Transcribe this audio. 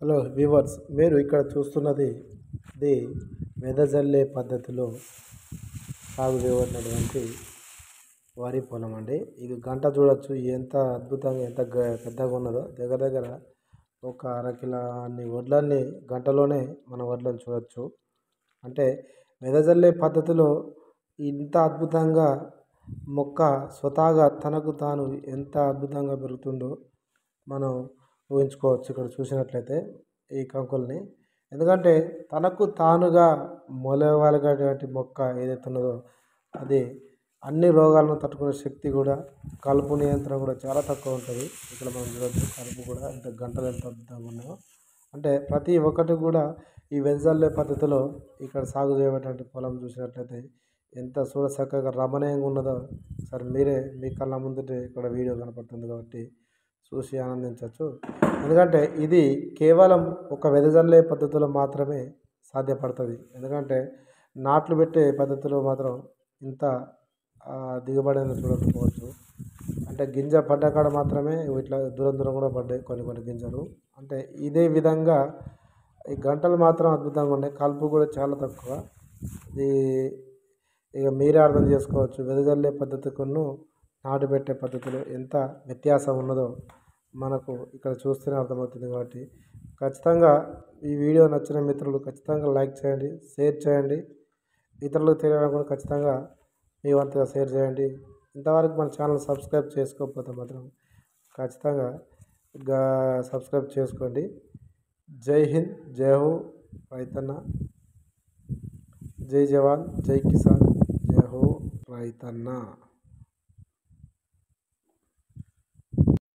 hello viewers మీరు ఇక్కడ చూస్తున్నది ఇది వెదజల్లే పద్ధతిలో సాగు చేయబడినటువంటి వరి పొలం అండి ఇది గంట చూడొచ్చు ఎంత అద్భుతంగా ఎంత గ- పెద్దగా ఉన్నదో దగ్గర దగ్గర ఒక అరకిల అన్ని వడ్లన్నీ గంటలోనే మన వడ్లను చూడొచ్చు అంటే వెదజల్లే పద్ధతిలో ఇంత అద్భుతంగా మొక్క స్వతహాగా తనకు తాను ఎంత అద్భుతంగా పెరుగుతుందో మనం ఊహించుకోవచ్చు ఇక్కడ చూసినట్లయితే ఈ కంకుల్ని ఎందుకంటే తనకు తానుగా మొలవలగేటువంటి మొక్క ఏదైతే ఉన్నదో అది అన్ని రోగాలను తట్టుకునే శక్తి కూడా కలుపు నియంత్రణ కూడా చాలా తక్కువ ఉంటుంది ఇక్కడ మనం చూడొచ్చు కలుపు కూడా ఎంత గంటలు ఎంత అద్భుతంగా ఉన్నాయో అంటే ప్రతి ఒక్కటి కూడా ఈ వెదజల్లే పద్ధతిలో ఇక్కడ సాగు చేయబడినటువంటి పొలం చూసినట్లయితే ఎంత చూడ చక్కగా రమణీయంగా ఉన్నదో సరే మీరే మీ కళ్ళ ముందటే ఇక్కడ వీడియో కనపడుతుంది కాబట్టి చూసి ఆనందించవచ్చు ఎందుకంటే ఇది కేవలం ఒక వెదజల్లే పద్ధతిలో మాత్రమే సాధ్యపడుతుంది ఎందుకంటే నాట్లు పెట్టే పద్ధతిలో మాత్రం ఇంత ఆ, దిగుబడి అనేది చూడకపోవచ్చు అంటే గింజ పడ్డ కాడ మాత్రమే ఇట్లా దూరం దూరం కూడా పడ్డాయి కొన్ని కొన్ని గింజలు అంటే ఇదే విధంగా ఈ గంటలు మాత్రం అద్భుతంగా ఉన్నాయి కలుపు కూడా చాలా తక్కువ ఇది ఇక మీరే అర్థం చేసుకోవచ్చు వెదజల్లే పద్ధతికును నాటు పెట్టే పద్ధతిలో ఎంత వ్యత్యాసం ఉన్నదో మనకు ఇక్కడ చూస్తేనే అర్థమవుతుంది కాబట్టి ఖచ్చితంగా ఈ వీడియో నచ్చిన మిత్రులు ఖచ్చితంగా లైక్ చేయండి షేర్ చేయండి ఇతరులకు తెలియడం కూడా ఖచ్చితంగా మీ వంతుగా షేర్ చేయండి ఇంతవరకు మన ఛానల్ సబ్స్క్రైబ్ చేసుకోకపోతే మాత్రం ఖచ్చితంగా గా సబ్స్క్రైబ్ చేసుకోండి జై హింద్ జై హో రైతన్న జై జవాన్ జై కిసాన్ జై హో రైతన్న